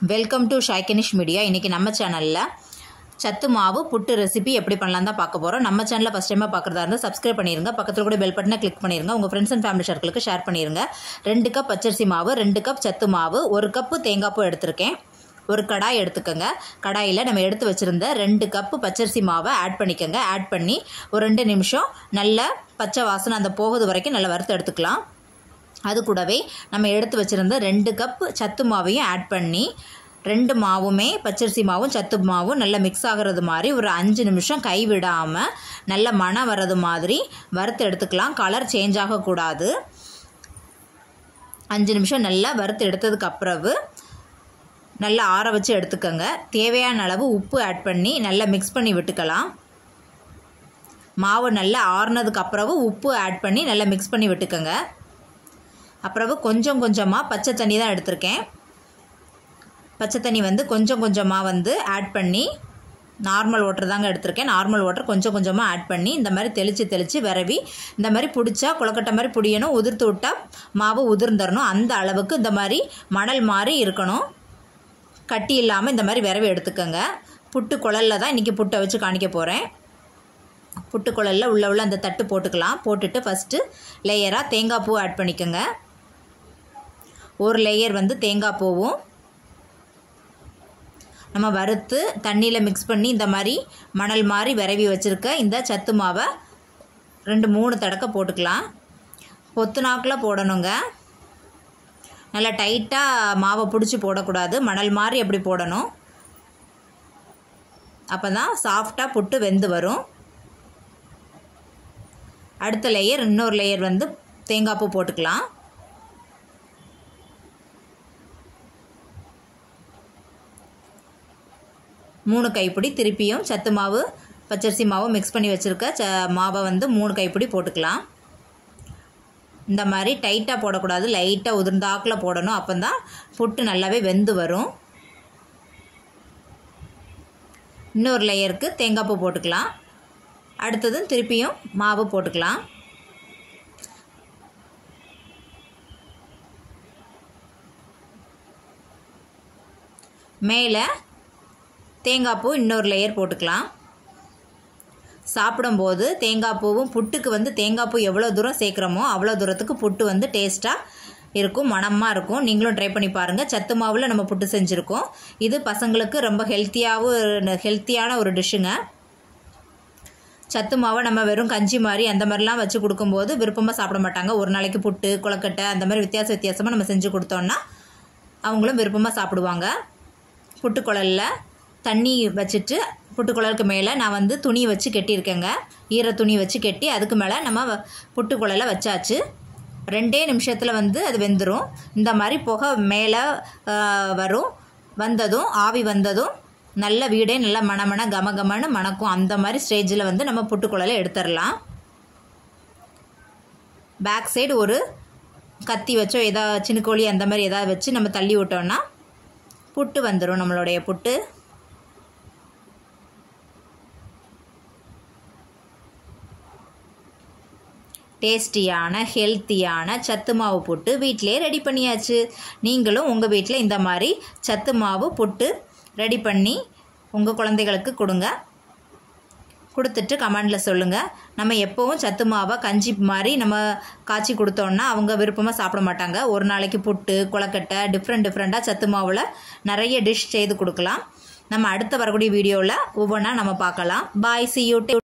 welcome to ஷைக்கனிஷ் media இன்றைக்கி நம்ம சேனலில் சத்து மாவு புட்டு ரெசிபி எப்படி பண்ணலாம் தான் பார்க்க போகிறோம் நம்ம சேனலில் ஃபஸ்ட் டைமாக பார்க்குறதா இருந்தால் சப்ஸ்கிரைப் பண்ணிடுங்க பக்கத்தில் கூட பெல் பட்டனை கிளிக் பண்ணிடுங்க உங்கள் ஃப்ரெண்ட்ஸ் அண்ட் ஃபேமிலி சர்க்கிளுக்கு ஷேர் பண்ணிடுங்க ரெண்டு கப் பச்சரிசி மாவு ரெண்டு கப் சத்து மாவு ஒரு கப்பு தேங்காய் பூ எடுத்திருக்கேன் ஒரு கடாய் எடுத்துக்கோங்க கடாயில் நம்ம எடுத்து வச்சுருந்த ரெண்டு கப்பு பச்சரிசி மாவை ஆட் பண்ணிக்கோங்க ஆட் பண்ணி ஒரு ரெண்டு நிமிஷம் நல்ல பச்சை வாசனை அந்த போகுது வரைக்கும் நல்லா வறுத்து எடுத்துக்கலாம் அது கூடவே நம்ம எடுத்து வச்சுருந்த ரெண்டு கப் சத்து மாவையும் ஆட் பண்ணி ரெண்டு மாவுமே பச்சரிசி மாவும் சத்து மாவும் நல்லா மிக்ஸ் ஆகிறது மாதிரி ஒரு அஞ்சு நிமிஷம் கை விடாமல் நல்ல மணம் வர்றது மாதிரி வறுத்து எடுத்துக்கலாம் கலர் சேஞ்ச் ஆகக்கூடாது அஞ்சு நிமிஷம் நல்லா வறுத்து எடுத்ததுக்கு அப்புறவு நல்லா ஆற வச்சு எடுத்துக்கோங்க தேவையான அளவு உப்பு ஆட் பண்ணி நல்லா மிக்ஸ் பண்ணி விட்டுக்கலாம் மாவு நல்லா ஆறுனதுக்கு அப்புறவு உப்பு ஆட் பண்ணி நல்லா மிக்ஸ் பண்ணி விட்டுக்கோங்க அப்புறவு கொஞ்சம் கொஞ்சமாக பச்சை தண்ணி தான் எடுத்திருக்கேன் பச்சை தண்ணி வந்து கொஞ்சம் கொஞ்சமாக வந்து ஆட் பண்ணி நார்மல் வாட்டர் தாங்க எடுத்திருக்கேன் நார்மல் வாட்டர் கொஞ்சம் கொஞ்சமாக ஆட் பண்ணி இந்த மாதிரி தெளித்து தெளித்து விரவி இந்த மாதிரி பிடிச்சா குளக்கட்டை மாதிரி பிடியணும் உதிர்த்து விட்டால் மாவு உதிர்ந்துடணும் அந்த அளவுக்கு இந்த மாதிரி மணல் மாதிரி இருக்கணும் கட்டி இல்லாமல் இந்த மாதிரி விரவி எடுத்துக்கோங்க புட்டு குழலில் தான் இன்றைக்கி புட்டை வச்சு காணிக்க போகிறேன் புட்டு குழலில் உள்ள உள்ள அந்த தட்டு போட்டுக்கலாம் போட்டுட்டு ஃபஸ்ட்டு லேயராக தேங்காய் பூ ஆட் பண்ணிக்கோங்க ஒரு லேயர் வந்து தேங்காய் பூவும் நம்ம வறுத்து தண்ணியில் மிக்ஸ் பண்ணி இந்த மாதிரி மணல் மாதிரி விரவி வச்சுருக்க இந்த சத்து மாவை ரெண்டு மூணு தடக்க போட்டுக்கலாம் பொத்து நாக்கில் போடணுங்க நல்லா டைட்டாக மாவை பிடிச்சி போடக்கூடாது மணல் மாதிரி எப்படி போடணும் அப்போ தான் சாஃப்டாக புட்டு வெந்து வரும் அடுத்த லேயர் இன்னொரு லேயர் வந்து தேங்காய் பூ போட்டுக்கலாம் மூணு கைப்பிடி திருப்பியும் சத்து மாவு பச்சரிசி மாவு மிக்ஸ் பண்ணி வச்சுருக்க ச மாவை வந்து மூணு கைப்பிடி போட்டுக்கலாம் இந்த மாதிரி டைட்டாக போடக்கூடாது லைட்டாக உதிர்ந்தாக்கில் போடணும் அப்போ தான் புட்டு நல்லாவே வெந்து வரும் இன்னொரு லேயருக்கு தேங்காய் பூ போட்டுக்கலாம் அடுத்ததும் திருப்பியும் மாவு போட்டுக்கலாம் மேலே தேங்காய் பூ இன்னொரு லேயர் போட்டுக்கலாம் சாப்பிடும்போது தேங்காய் பூவும் புட்டுக்கு வந்து தேங்காய் பூ எவ்வளோ தூரம் சேர்க்குறோமோ அவ்வளோ தூரத்துக்கு புட்டு வந்து டேஸ்ட்டாக இருக்கும் மணமாக இருக்கும் நீங்களும் ட்ரை பண்ணி பாருங்கள் சத்து மாவில் நம்ம புட்டு செஞ்சுருக்கோம் இது பசங்களுக்கு ரொம்ப ஹெல்த்தியாகவும் ஹெல்த்தியான ஒரு டிஷ்ஷுங்க சத்து மாவை நம்ம வெறும் கஞ்சி மாதிரி அந்த மாதிரிலாம் வச்சு கொடுக்கும்போது விருப்பமாக சாப்பிட மாட்டாங்க ஒரு நாளைக்கு புட்டு கொலக்கட்டை அந்த மாதிரி வித்தியாச வித்தியாசமாக நம்ம செஞ்சு கொடுத்தோன்னா அவங்களும் விருப்பமாக சாப்பிடுவாங்க புட்டுக்குழலில் தண்ணி வச்சுட்டு புட்டுக்குழலுக்கு மேலே நான் வந்து துணி வச்சு கெட்டியிருக்கேங்க ஈர துணி வச்சு கெட்டி அதுக்கு மேலே நம்ம புட்டுக்குழலை வச்சாச்சு ரெண்டே நிமிஷத்தில் வந்து அது வெந்துடும் இந்த மாதிரி புகை மேலே வரும் வந்ததும் ஆவி வந்ததும் நல்ல வீடே நல்ல மணமண கம கமன்னு மணக்கும் அந்த மாதிரி ஸ்டேஜில் வந்து நம்ம புட்டுக்குழலை எடுத்துடலாம் பேக் சைடு ஒரு கத்தி வச்சோ எதா சின்ன அந்த மாதிரி எதாவது வச்சு நம்ம தள்ளி விட்டோன்னா புட்டு வந்துடும் நம்மளுடைய புட்டு டேஸ்டியான ஹெல்த்தியான சத்து மாவு புட்டு வீட்டிலே ரெடி பண்ணியாச்சு நீங்களும் உங்கள் வீட்டில் இந்த மாதிரி சத்து மாவு புட்டு ரெடி பண்ணி உங்கள் குழந்தைகளுக்கு கொடுங்க கொடுத்துட்டு கமெண்டில் சொல்லுங்கள் நம்ம எப்போவும் சத்து மாவை கஞ்சி மாதிரி நம்ம காய்ச்சி கொடுத்தோன்னா அவங்க விருப்பமாக சாப்பிட மாட்டாங்க ஒரு நாளைக்கு புட்டு கொலக்கட்டை டிஃப்ரெண்ட் டிஃப்ரெண்ட்டாக சத்து மாவில் நிறைய டிஷ் செய்து கொடுக்கலாம் நம்ம அடுத்த வரக்கூடிய வீடியோவில் ஒவ்வொன்றா நம்ம பார்க்கலாம் பாய் சி யூ